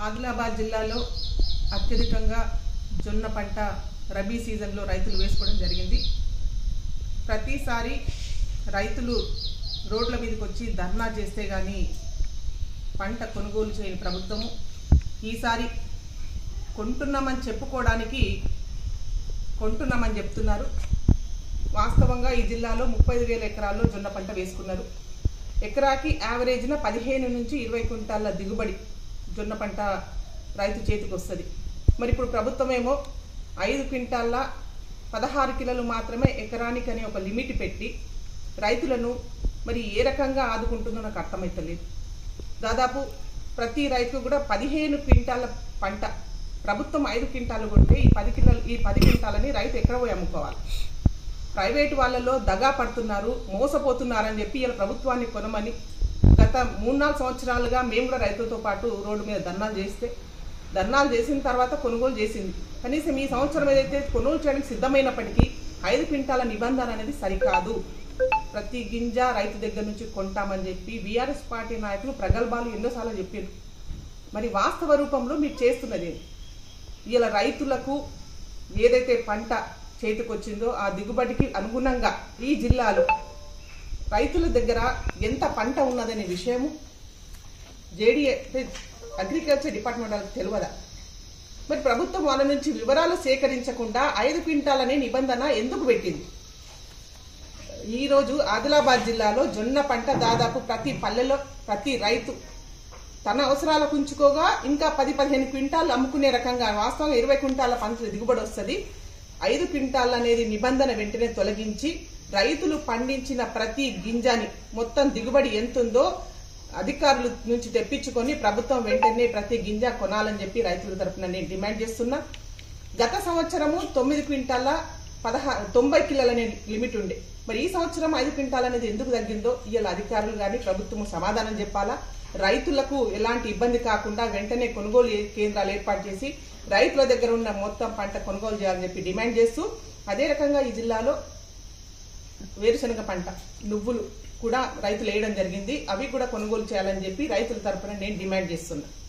ఆదిలాబాద్ జిల్లాలో అత్యధికంగా జొన్న పంట రబీ సీజన్లో రైతులు వేసుకోవడం జరిగింది ప్రతిసారి రైతులు రోడ్ల మీదకి వచ్చి ధర్నా చేస్తే కానీ పంట కొనుగోలు చేయని ప్రభుత్వము ఈసారి కొంటున్నామని చెప్పుకోవడానికి కొంటున్నామని చెప్తున్నారు వాస్తవంగా ఈ జిల్లాలో ముప్పై ఐదు వేల ఎకరాల్లో జొన్న పంట వేసుకున్నారు ఎకరాకి యావరేజ్న పదిహేను నుంచి ఇరవై క్వింటాల దిగుబడి జొన్న పంట రైతు చేతికి వస్తుంది మరి ఇప్పుడు ప్రభుత్వం ఏమో ఐదు క్వింటాల్ల పదహారు కిలోలు మాత్రమే ఎకరానికి అనే ఒక లిమిట్ పెట్టి రైతులను మరి ఏ రకంగా ఆదుకుంటుందో నాకు అర్థమవుతలేదు దాదాపు ప్రతి రైతు కూడా పదిహేను క్వింటాల పంట ప్రభుత్వం ఐదు క్వింటాలు కొంటే ఈ పది కిలోలు ఈ పది క్వింటాలని రైతు ఎక్కడ పోయి అమ్ముకోవాలి ప్రైవేటు వాళ్ళలో దగా పడుతున్నారు మోసపోతున్నారని చెప్పి ఇలా ప్రభుత్వాన్ని కొనమని గత మూడు నాలుగు సంవత్సరాలుగా మేము కూడా రైతులతో పాటు రోడ్డు మీద ధర్నాలు చేస్తే ధర్నాలు చేసిన తర్వాత కొనుగోలు చేసింది కనీసం ఈ సంవత్సరం ఏదైతే కొనుగోలు చేయడానికి సిద్ధమైనప్పటికీ ఐదు క్వింటాల నిబంధన అనేది సరికాదు ప్రతి గింజ రైతు దగ్గర నుంచి కొంటామని చెప్పి బీఆర్ఎస్ పార్టీ నాయకులు ప్రగల్భాలు ఎన్నోసార్లు చెప్పారు మరి వాస్తవ రూపంలో మీరు చేస్తున్నది ఏంటి? ఇలా రైతులకు ఏదైతే పంట చేతికొచ్చిందో ఆ దిగుబడికి అనుగుణంగా ఈ జిల్లాలో రైతుల దగ్గర ఎంత పంట ఉన్నదనే విషయము జేడీ అగ్రికల్చర్ డిపార్ట్మెంట్ వాళ్ళకి తెలియదా మరి ప్రభుత్వం వాళ్ళ నుంచి వివరాలు సేకరించకుండా ఐదు క్వింటాలనే నిబంధన ఎందుకు పెట్టింది ఈ రోజు ఆదిలాబాద్ జిల్లాలో జొన్న పంట దాదాపు ప్రతి పల్లెలో ప్రతి రైతు తన అవసరాలకు ఉంచుకోగా ఇంకా పది పదిహేను క్వింటాలు అమ్ముకునే రకంగా వాస్తవంగా ఇరవై క్వింటాల పంట దిగుబడి వస్తుంది ఐదు క్వింటాల్ అనేది నిబంధన వెంటనే తొలగించి రైతులు పండించిన ప్రతి గింజని మొత్తం దిగుబడి ఎంతుందో అధికారుల నుంచి తెప్పించుకొని ప్రభుత్వం వెంటనే ప్రతి గింజ కొనాలని చెప్పి రైతుల తరఫున నేను డిమాండ్ చేస్తున్నా గత సంవత్సరము తొమ్మిది క్వింటాల పదహా తొంభై కిలోల అనే లిమిట్ ఉండే మరి ఈ సంవత్సరం ఐదు క్వింటాల్ అనేది ఎందుకు తగ్గిందో ఇవాళ అధికారులు కానీ ప్రభుత్వం సమాధానం చెప్పాలా రైతులకు ఎలాంటి ఇబ్బంది కాకుండా వెంటనే కొనుగోలు ఏ- కేంద్రాలు ఏర్పాటు చేసి రైతుల దగ్గర ఉన్న మొత్తం పంట కొనుగోలు చేయాలని చెప్పి డిమాండ్ చేస్తూ అదే రకంగా ఈ జిల్లాలో వేరుశనగ పంట నువ్వులు కూడా రైతులు వేయడం జరిగింది అవి కూడా కొనుగోలు చేయాలని చెప్పి రైతుల తరపున నేను డిమాండ్ చేస్తున్నా